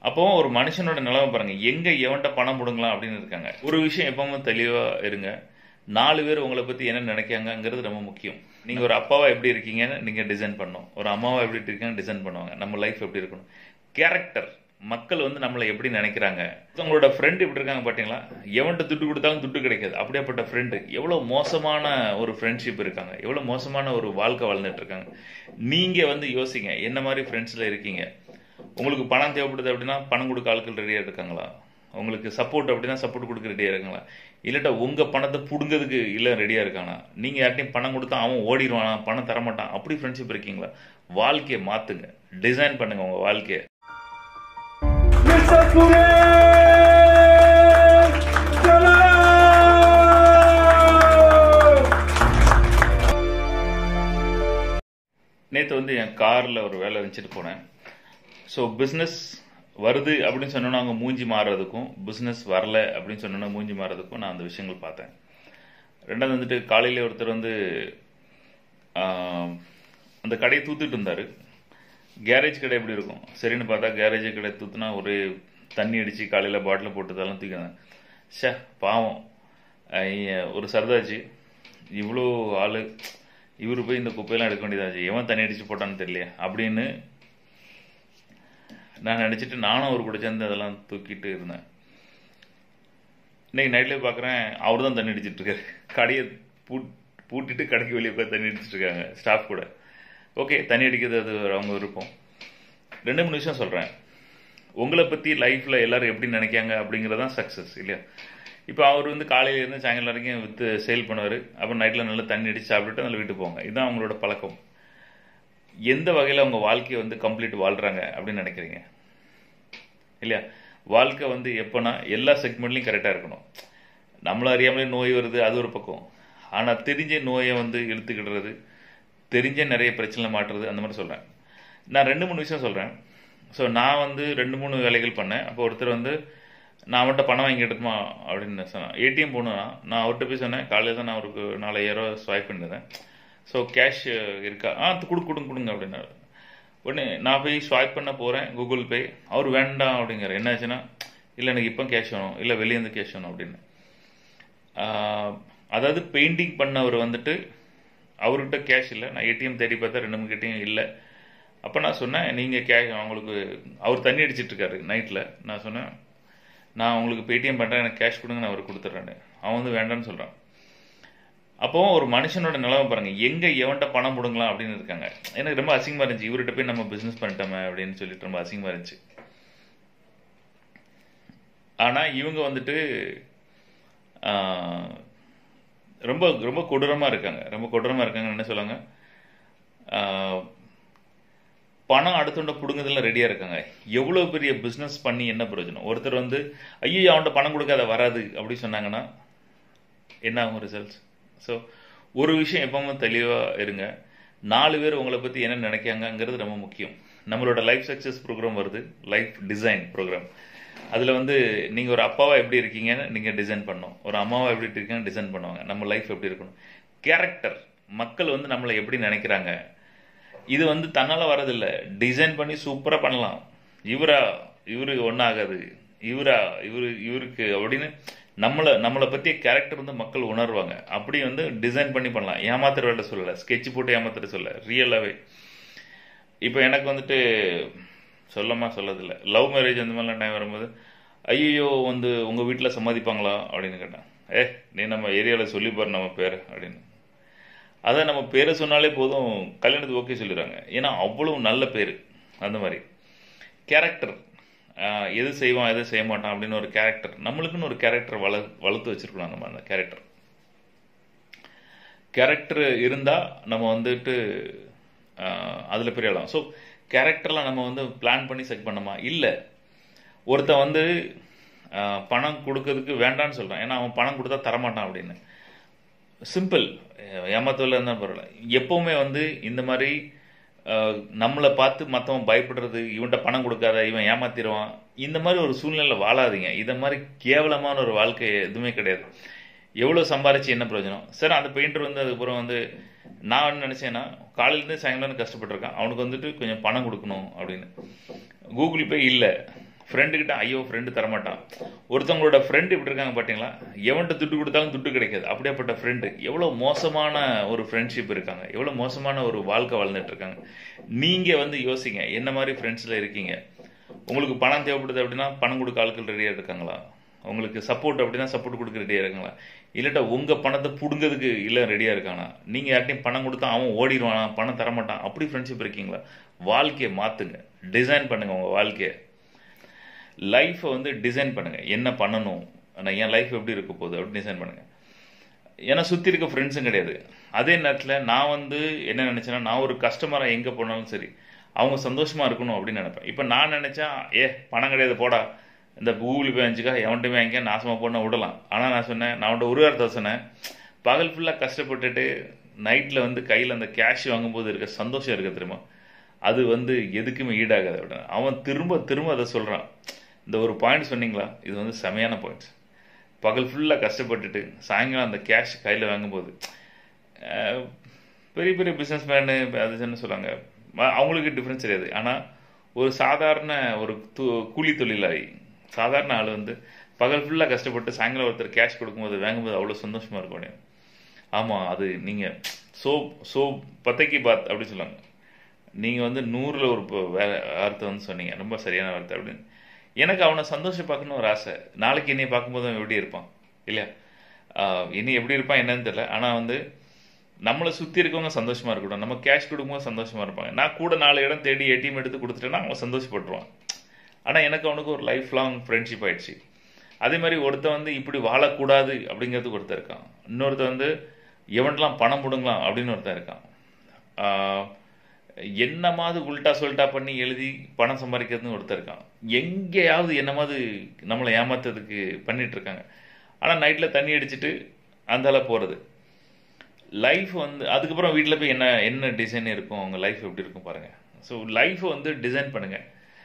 அப்போ ஒரு மனுஷனோட நிலைமை பாருங்க எங்க எவன்ட்ட பணம் போடுங்களாம் அப்படின்னு இருக்காங்க ஒரு விஷயம் எப்பவும் தெளிவா இருங்க நாலு பேர் உங்களை பத்தி என்ன நினைக்காங்கங்கிறது ரொம்ப முக்கியம் நீங்க ஒரு அப்பாவா எப்படி இருக்கீங்கன்னு நீங்க டிசைன் பண்ணணும் ஒரு அம்மாவா எப்படி இருக்கீங்கன்னு டிசைன் பண்ணுவாங்க நம்ம லைஃப் எப்படி இருக்கணும் கேரக்டர் மக்கள் வந்து நம்மளை எப்படி நினைக்கிறாங்க உங்களோட ஃப்ரெண்ட் எப்படி இருக்காங்க பாத்தீங்களா எவன்ட்ட துட்டு கொடுத்தாலும் துட்டு கிடைக்காது அப்படியாப்பட்ட ஃப்ரெண்டு எவ்வளவு மோசமான ஒரு ஃப்ரெண்ட்ஷிப் இருக்காங்க எவ்வளவு மோசமான ஒரு வாழ்க்கை வாழ்ந்துட்டு இருக்காங்க நீங்க வந்து யோசிங்க என்ன மாதிரி ஃப்ரெண்ட்ஸ்ல இருக்கீங்க உங்களுக்கு பணம் தேவைப்படுது அப்படின்னா பணம் கொடுக்க ஆட்கள் ரெடியா இருக்காங்களா உங்களுக்கு சப்போர்ட் அப்படின்னா சப்போர்ட் கொடுக்க ரெடியா இருக்காங்களா இல்லாட்டா உங்க பணத்தை புடுங்கிறதுக்கு இல்ல ரெடியா இருக்கானா நீங்க யார்ட்டையும் பணம் கொடுத்தா அவன் ஓடிடுவானா பணம் தரமாட்டான் அப்படி ஃப்ரெண்ட்ஷிப் இருக்கீங்களா வாழ்க்கையை மாத்துங்க டிசைன் பண்ணுங்க உங்க வாழ்க்கையை Mr. Pune! Salam! நேற்று வந்து என் காரில் ஒரு வேலை வச்சுட்டு போனேன் ஸோ பிஸ்னஸ் வருது அப்படின்னு சொன்னோன்னா அவங்க மூஞ்சி மாறுறதுக்கும் பிஸ்னஸ் வரல அப்படின்னு சொன்னோன்னா மூஞ்சி மாறுறதுக்கும் நான் அந்த விஷயங்கள் பார்த்தேன் ரெண்டாவது வந்துட்டு காலையில ஒருத்தர் வந்து ஆஹ், அந்த கடையை தூத்துட்டு இருந்தார் கேரேஜ் கடை எப்படி இருக்கும் சரின்னு பார்த்தா கேரேஜ் கடை தூத்துனா ஒரு தண்ணி அடித்து காலையில் பாட்டில் போட்டதெல்லாம் தூக்கினேன் ஷே பாவம் ஐய, ஒரு சர்தாஜி இவ்வளோ ஆள் இவர் போய் இந்த குப்பையெல்லாம் எடுக்க வேண்டியதாச்சு எவன் தண்ணி அடிச்சு போட்டான்னு தெரியல அப்படின்னு நான் நினச்சிட்டு நானும் அவர் கூட சேர்ந்து அதெல்லாம் தூக்கிட்டு இருந்தேன் இன்னைக்கு நைட்லேயே பார்க்குறேன் அவர் தான் தண்ணி அடிச்சிட்டு இருக்காரு கடையை பூட் பூட்டிட்டு கடைக்கு வெளியே போய் தண்ணி அடிச்சிட்டு இருக்காங்க ஸ்டாஃப் கூட ஓகே தண்ணி அடிக்கிறது அது அவங்க விருப்பம் ரெண்டு மூணு விஷயம் சொல்கிறேன் உங்களை பற்றி லைஃப்பில் எல்லாரும் எப்படி நினைக்காங்க அப்படிங்கிறது தான் சக்ஸஸ் இல்லையா இப்போ அவர் வந்து காலையில இருந்து சாயங்காலம் வரைக்கும் வித்து சேல் பண்ணுவார் அப்புறம் நைட்டில் நல்லா தண்ணி அடிச்சு சாப்பிட்டுட்டு அதில் வீட்டு போவாங்க இதுதான் அவங்களோட பழக்கம் எந்த வகையில் அவங்க வாழ்க்கையை வந்து கம்ப்ளீட் வாழ்கிறாங்க அப்படின்னு நினைக்கிறீங்க இல்லையா வாழ்க்கை வந்து எப்போனா எல்லா செக்மெண்ட்லையும் கரெக்டாக இருக்கணும் நம்மள அறியாமலே நோய் வருது அது ஒரு பக்கம் ஆனால் தெரிஞ்ச நோயை வந்து இழுத்துக்கிடுறது தெரிஞ்ச நிறைய பிரச்சனை மாட்டுறது அந்த மாதிரி சொல்கிறேன் நான் ரெண்டு மூணு விஷயம் சொல்கிறேன் ஸோ நான் வந்து ரெண்டு மூணு வேலைகள் பண்ணேன் அப்போ ஒருத்தர் வந்து நான் அவன்கிட்ட பணம் வாங்கி எடுத்துமா அப்படின்னு சொன்னேன் ஏடிஎம் போகணுன்னா நான் அவர்கிட்ட போய் சொன்னேன் காலையில் தான் நான் அவருக்கு நாலாயிரம் ரூபா ஸ்வைப் பண்ணிருந்தேன் ஸோ கேஷ் இருக்கா ஆ கொடு கொடுங்க கொடுங்க அப்படின்னாரு உடனே நான் போய் ஸ்வைப் பண்ண போகிறேன் கூகுள் பே அவர் வேண்டாம் அப்படிங்கிற என்னாச்சுன்னா இல்லை எனக்கு இப்போ கேஷ் வேணும் இல்லை வெளியேருந்து கேஷ் வேணும் அப்படின்னு ஆஹ், அதாவது பெயிண்டிங் பண்ணவர் வந்துட்டு அவர்கிட்ட கேஷ் இல்லை நான் ஏடிஎம் தேடி பார்த்தா ரெண்டு மூணு கிட்டையும் இல்லை அப்போ நான் சொன்னேன் நீங்கள் கேஷ் அவங்களுக்கு அவர் தண்ணி அடிச்சிட்டு இருக்காரு நைட்டில் நான் சொன்னேன் நான் உங்களுக்கு பேடிஎம் பண்ணுறேன் எனக்கு கேஷ் கொடுங்க நான் அவருக்கு கொடுத்துட்றேன்னு அவன் வந்து வேண்டான்னு சொல்கிறான் அப்போ ஒரு மனுஷனோட நிலைமை பாருங்க எங்க எவன்ட்ட பணம் போடுங்களாம் அப்படின்னு இருக்காங்க எனக்கு ரொம்ப அசிங்கமா இருந்துச்சு இவர்கிட்ட போய் நம்ம பிசினஸ் பண்ணிட்டோமே அப்படின்னு சொல்லிட்டு ரொம்ப அசிங்கமா இருந்துச்சு ஆனா இவங்க வந்துட்டு ஆஹ், ரொம்ப ரொம்ப கொடூரமா இருக்காங்க ரொம்ப கொடூரமா இருக்காங்கன்னு என்ன சொல்லுவாங்க ஆஹ், பணம் அடுத்தவண்ட புடுங்குறதுல ரெடியா இருக்காங்க எவ்வளவு பெரிய பிசினஸ் பண்ணி என்ன பிரயோஜனம் ஒருத்தர் வந்து ஐயோ அவன்கிட்ட பணம் கொடுக்காத வராது அப்படி சொன்னாங்கன்னா என்ன ஆகும் ரிசல்ட்ஸ் ஸோ ஒரு விஷயம் எப்பவும் தெளிவாக இருங்க நாலு பேர் உங்களை பற்றி என்ன நினைக்காங்கங்கிறது ரொம்ப முக்கியம் நம்மளோட லைஃப் சக்ஸஸ் ப்ரோக்ராம் வருது லைஃப் டிசைன் ப்ரோக்ராம் அதில் வந்து நீங்கள் ஒரு அப்பாவா எப்படி இருக்கீங்கன்னு நீங்கள் டிசைன் பண்ணணும் ஒரு அம்மாவா எப்படி இருக்கீங்கன்னு டிசைன் பண்ணுவாங்க நம்ம லைஃப் எப்படி இருக்கணும் கேரக்டர் மக்கள் வந்து நம்மளை எப்படி நினைக்கிறாங்க இது வந்து தன்னால் வரதில்லை டிசைன் பண்ணி சூப்பராக பண்ணலாம் இவரா இவரு ஒன்றாகாது இவரா இவரு இவருக்கு அப்படின்னு நம்மளை நம்மளை பற்றிய கேரக்டர் வந்து மக்கள் உணர்வாங்க அப்படி வந்து டிசைன் பண்ணலை பண்ணலாம் ஏமாத்துற வேலை சொல்லலை ஸ்கெட்ச் போட்டு ஏமாத்துற சொல்ல ரியலாகவே இப்போ எனக்கு வந்துட்டு சொல்லமா சொல்லதில்ல லவ் மேரேஜ் அந்த மாதிரிலாம் டைம் வரும்போது ஐயோ வந்து உங்கள் வீட்டில் சம்மதிப்பாங்களா அப்படின்னு கேட்டேன் ஏ நீ நம்ம ஏரியாவில் சொல்லி பாரு நம்ம பேர் அப்படின்னு அதை நம்ம பேரை சொன்னாலே போதும் கல்யாணத்துக்கு ஓகே சொல்லிடுறாங்க ஏன்னா அவ்வளோ நல்ல பேர் அந்த மாதிரி கேரக்டர் எது செய்வான் எது செய்ய மாட்டான் அப்படின்னு ஒரு கேரக்டர் நம்மளுக்குன்னு ஒரு கேரக்டர் வள வளர்த்து வச்சிருக்கணும் நம்ம அந்த கேரக்டர் கேரக்டர் இருந்தால் நம்ம வந்துட்டு அதில் பெரிய ஆகலாம் ஸோ கேரக்டர்லாம் நம்ம வந்து பிளான் பண்ணி செட் பண்ணோமா இல்லை ஒருத்தன் வந்து ஆஹ், பணம் கொடுக்கறதுக்கு வேண்டான்னு சொல்கிறான் ஏன்னா அவன் பணம் கொடுத்தா தரமாட்டான் அப்படின்னு சிம்பிள் ஏமாத்தவில் இருந்தால் பரவாயில்ல எப்பவுமே வந்து இந்த மாதிரி அஹ், நம்மளை பார்த்து மற்றவன் பயப்படுறது இவன்கிட்ட பணம் கொடுக்காத இவன் ஏமாத்திடுவான் இந்த மாதிரி ஒரு சூழ்நிலை வாழாதீங்க இதை மாதிரி கேவலமான ஒரு வாழ்க்கை எதுவுமே கிடையாது எவ்வளோ சம்பாரிச்சு என்ன பிரயோஜனம் சார் அந்த பெயிண்டர் வந்து அதுக்கப்புறம் வந்து நான் என்ன நினச்சேன்னா காலையிலேருந்து சாயங்காலம் கஷ்டப்பட்டிருக்கான் அவனுக்கு வந்துட்டு கொஞ்சம் பணம் கொடுக்கணும் அப்படின்னு கூகுள் பே இல்லை ஃப்ரெண்டுக்கிட்ட ஐயோ ஃப்ரெண்டு தரமாட்டான் ஒருத்தவங்களோட ஃப்ரெண்டு இப்படி இருக்காங்க பார்த்தீங்களா எவன்கிட்ட துட்டு கொடுத்தாலும் துட்டு கிடைக்காது அப்படியேப்பட்ட ஃப்ரெண்டு எவ்வளோ மோசமான ஒரு ஃப்ரெண்ட்ஷிப் இருக்காங்க எவ்வளோ மோசமான ஒரு வாழ்க்கை வாழ்ந்துட்டு இருக்காங்க நீங்கள் வந்து யோசிங்க என்ன மாதிரி ஃப்ரெண்ட்ஸில் இருக்கீங்க உங்களுக்கு பணம் தேவைப்படுது அப்படின்னா பணம் கொடுக்க ஆட்கள் ரெடியாக இருக்காங்களா உங்களுக்கு சப்போர்ட் அப்படின்னா சப்போர்ட் கொடுக்க ரெடியாக இருக்காங்களா இல்லாட்டா உங்கள் பணத்தை பிடுங்கிறதுக்கு இல்லை ரெடியாக இருக்கானா நீங்கள் யார்ட்டையும் பணம் கொடுத்தா அவன் ஓடிடுவானா பணம் தரமாட்டான் அப்படி ஃப்ரெண்ட்ஷிப் இருக்கீங்களா வாழ்க்கையை மாற்றுங்க டிசைன் பண்ணுங்கள் உங்கள் வாழ்க்கையை லைஃப்பை வந்து டிசைன் பண்ணுங்கள் என்ன பண்ணணும் ஆனால் என் லைஃப் எப்படி இருக்க போகுது அப்படின்னு டிசைன் பண்ணுங்கள் ஏன்னா சுற்றி இருக்க ஃப்ரெண்ட்ஸும் கிடையாது அதே நேரத்தில் நான் வந்து என்ன நினச்சேன்னா நான் ஒரு கஸ்டமராக எங்கே போனாலும் சரி அவங்க சந்தோஷமாக இருக்கணும் அப்படின்னு நினைப்பேன் இப்போ நான் நினச்சேன் ஏ பணம் கிடையாது போடா இந்த கூகுள் பே அஞ்சுக்கா எவன்ட்டுமே வாங்க நாசமாக போன விடலாம் ஆனால் நான் சொன்னேன் நான் அவன்கிட்ட ஒரு வார்த்தை சொன்னேன் பகல் ஃபுல்லாக கஷ்டப்பட்டுட்டு நைட்டில் வந்து கையில் அந்த கேஷ் வாங்கும்போது இருக்க சந்தோஷம் இருக்க தெரியுமா அது வந்து எதுக்குமே ஈடாகாது அப்படின்னு அவன் திரும்ப திரும்ப அதை சொல்கிறான் இந்த ஒரு பாயிண்ட் சொன்னீங்களா இது வந்து செமையான பாயிண்ட்ஸ் பகல் ஃபுல்லாக கஷ்டப்பட்டுட்டு சாயங்காலம் அந்த கேஷ் கையில் வாங்கும்போது அஹ், பெரிய பெரிய பிஸ்னஸ் மேனு அது என்ன சொல்லுவாங்க ம- அவங்களுக்கு டிஃப்ரென்ஸ் தெரியாது ஆனால் ஒரு சாதாரண ஒரு து கூலி தொழிலாளி சாதாரண ஆள் வந்து பகல் ஃபுல்லாக கஷ்டப்பட்டு சாயங்காலம் ஒருத்தர் கேஷ் கொடுக்கும்போது வாங்கும்போது அவ்வளோ சந்தோஷமாக இருக்கும் அப்படின்னு. ஆமாம் அது நீங்கள் சோ சோ பத்தைக்கு பாத் அப்படி சொல்லுவாங்க நீங்கள் வந்து நூறில் ஒரு ப- வே வார்த்தை வந்து சொன்னீங்க ரொம்ப சரியான வார்த்தை அப்படின்னு எனக்கு அவனை சந்தோஷம் பார்க்கணும்னு ஒரு ஆசை நாளைக்கு என்னைய பார்க்கும்போது அவன் எப்படி இருப்பான் இல்லையா ஆஹ் இனி எப்படி இருப்பான் என்னன்னு தெரியல ஆனால் வந்து நம்மளை சுற்றி இருக்கவங்க சந்தோஷமாக இருக்கட்டும் நம்ம கேஷ் கொடுக்கும்போது சந்தோஷமாக இருப்பாங்க நான் கூட நாலு இடம் தேடி ஏடிஎம் எடுத்து கொடுத்துட்டேன்னா அவன் சந்தோஷப்பட்டுருவான் ஆனால் எனக்கு அவனுக்கு ஒரு லைஃப் லாங் ஃப்ரெண்ட்ஷிப் ஆயிடுச்சு அதே மாதிரி ஒருத்தன் வந்து இப்படி வாழக்கூடாது அப்படிங்கிறதுக்கு ஒருத்தன் இருக்கான் இன்னொருத்தன் வந்து எவன்லாம் பணம் முடுங்கலாம் அப்படின்னு ஒருத்தன் இருக்கான் ஆஹ் என்னமாவது உல்டா சொல்ட்டா பண்ணி எழுதி பணம் சம்பாதிக்கிறதுன்னு ஒருத்தர் இருக்கான் எங்கேயாவது என்னமாவது நம்மளை ஏமாத்துறதுக்கு பண்ணிட்டு இருக்காங்க ஆனால் நைட்டில் தண்ணி அடிச்சிட்டு அந்தால போகிறது லைஃப் வந்து அதுக்கப்புறம் வீட்டில் போய் என்ன என்ன டிசைன் இருக்கும் உங்கள் லைஃப் எப்படி இருக்கும் பாருங்கள் ஸோ லைஃப்பை வந்து டிசைன் பண்ணுங்கள்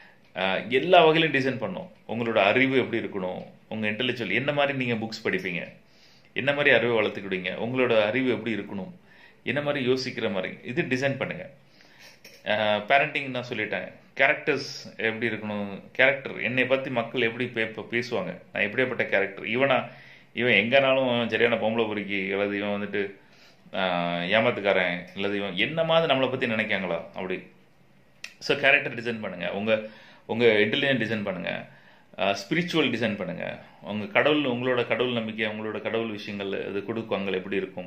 எல்லா வகையிலும் டிசைன் பண்ணும் உங்களோட அறிவு எப்படி இருக்கணும் உங்கள் இன்டெலிஜுவல் என்ன மாதிரி நீங்கள் புக்ஸ் படிப்பீங்க என்ன மாதிரி அறிவை வளர்த்துக்கிடுவீங்க உங்களோட அறிவு எப்படி இருக்கணும் என்ன மாதிரி யோசிக்கிற மாதிரி இது டிசைன் பண்ணுங்கள் பேரண்டிங் நான் சொல்லிட்டேன் கேரக்டர்ஸ் எப்படி இருக்கணும் கேரக்டர் என்னை பற்றி மக்கள் எப்படி பே பே- பேசுவாங்க நான் எப்படியாப்பட்ட கேரக்டர் இவனா இவன் எங்கேனாலும் சரியான பொம்பளை பொறுக்கி அல்லது இவன் வந்துட்டு ஆஹ், ஏமாத்துக்காரன் அல்லது இவன் என்ன மாதிரி நம்மளை பற்றி நினைக்காங்களா அப்படி ஸோ கேரக்டர் டிசைன் பண்ணுங்கள் உங்கள் உங்கள் இன்டெலிஜென்ட் டிசைன் பண்ணுங்கள் ஸ்பிரிச்சுவல் டிசைன் பண்ணுங்கள் உங்கள் கடவுள் உங்களோட கடவுள் நம்பிக்கை உங்களோட கடவுள் விஷயங்கள் அது கொடுக்குவாங்க எப்படி இருக்கும்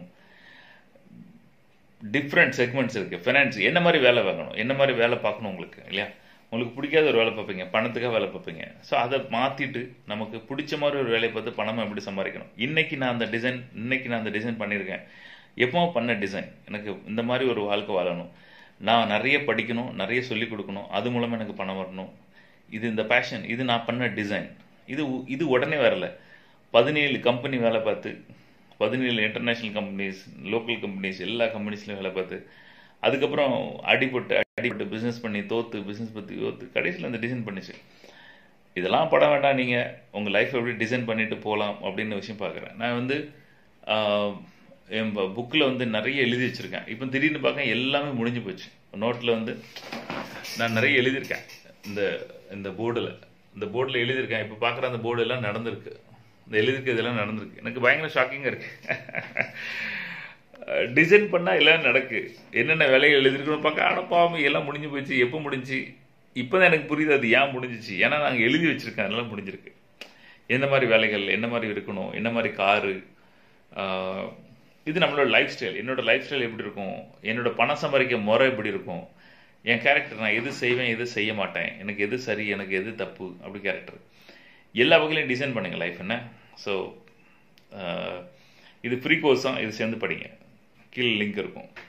டிஃப்ரெண்ட் செக்மெண்ட்ஸ் இருக்குது ஃபினான்ஸ் என்ன மாதிரி வேலை வாங்கணும் என்ன மாதிரி வேலை பார்க்கணும் உங்களுக்கு இல்லையா உங்களுக்கு பிடிக்காத ஒரு வேலை பார்ப்பீங்க பணத்துக்காக வேலை பார்ப்பீங்க ஸோ அதை மாற்றிட்டு நமக்கு பிடிச்ச மாதிரி ஒரு வேலையை பார்த்து பணம் எப்படி சம்பாதிக்கணும் இன்னைக்கு நான் அந்த டிசைன் இன்னைக்கு நான் அந்த டிசைன் பண்ணியிருக்கேன் எப்பவும் பண்ண டிசைன் எனக்கு இந்த மாதிரி ஒரு வாழ்க்கை வாழணும் நான் நிறைய படிக்கணும் நிறைய சொல்லிக் கொடுக்கணும் அது மூலமாக எனக்கு பணம் வரணும் இது இந்த பேஷன் இது நான் பண்ண டிசைன் இது உ- இது உடனே வரல பதினேழு கம்பெனி வேலை பார்த்து பதினேழு இன்டர்நேஷ்னல் கம்பெனிஸ் லோக்கல் கம்பெனிஸ் எல்லா கம்பெனிஸ்லையும் வேலை பார்த்து அதுக்கப்புறம் அடிபட்டு அடிபட்டு பிஸ்னஸ் பண்ணி தோத்து பிஸ்னஸ் பற்றி தோத்து கடைசியில் அந்த டிசைன் பண்ணிச்சு இதெல்லாம் பட வேண்டாம் நீங்கள் உங்கள் லைஃப் எப்படி டிசைன் பண்ணிட்டு போகலாம் அப்படின்னு விஷயம் பார்க்குறேன் நான் வந்து ஆஹ், என் புக்கில் வந்து நிறைய எழுதி வச்சுருக்கேன் இப்போ திடீர்னு பார்க்க எல்லாமே முடிஞ்சு போச்சு நோட்டில் வந்து நான் நிறைய எழுதியிருக்கேன் இந்த இந்த போர்டில் இந்த போர்டில் எழுதியிருக்கேன் இப்போ பார்க்குற அந்த போர்டு எல்லாம் நடந்திருக்கு இந்த எழுதிருக்கு இதெல்லாம் நடந்திருக்கு எனக்கு பயங்கர ஷாக்கிங்காக இருக்கு டிசைன் பண்ணால் எல்லாம் நடக்கு என்னென்ன வேலைகள் எழுதிருக்கணும் பார்க்க அடப்பாம எல்லாம் முடிஞ்சு போச்சு எப்போ முடிஞ்சு இப்போ தான் எனக்கு புரியுது அது ஏன் முடிஞ்சிச்சு ஏன்னா நாங்கள் எழுதி வச்சுருக்கேன் அதெல்லாம் முடிஞ்சிருக்கு எந்த மாதிரி வேலைகள் என்ன மாதிரி இருக்கணும் என்ன மாதிரி காரு இது நம்மளோட லைஃப் ஸ்டைல் என்னோட லைஃப் ஸ்டைல் எப்படி இருக்கும் என்னோட பணம் சம்பாதிக்க முறை எப்படி இருக்கும் என் கேரக்டர் நான் எது செய்வேன் எது செய்ய மாட்டேன் எனக்கு எது சரி எனக்கு எது தப்பு அப்படி கேரக்டர் எல்லா வகையிலையும் டிசைன் பண்ணுங்கள் லைஃப் என்ன ஸோ இது ஃப்ரீ கோர்ஸ் தான் இது சேர்ந்து படிங்க கீழே லிங்க் இருக்கும்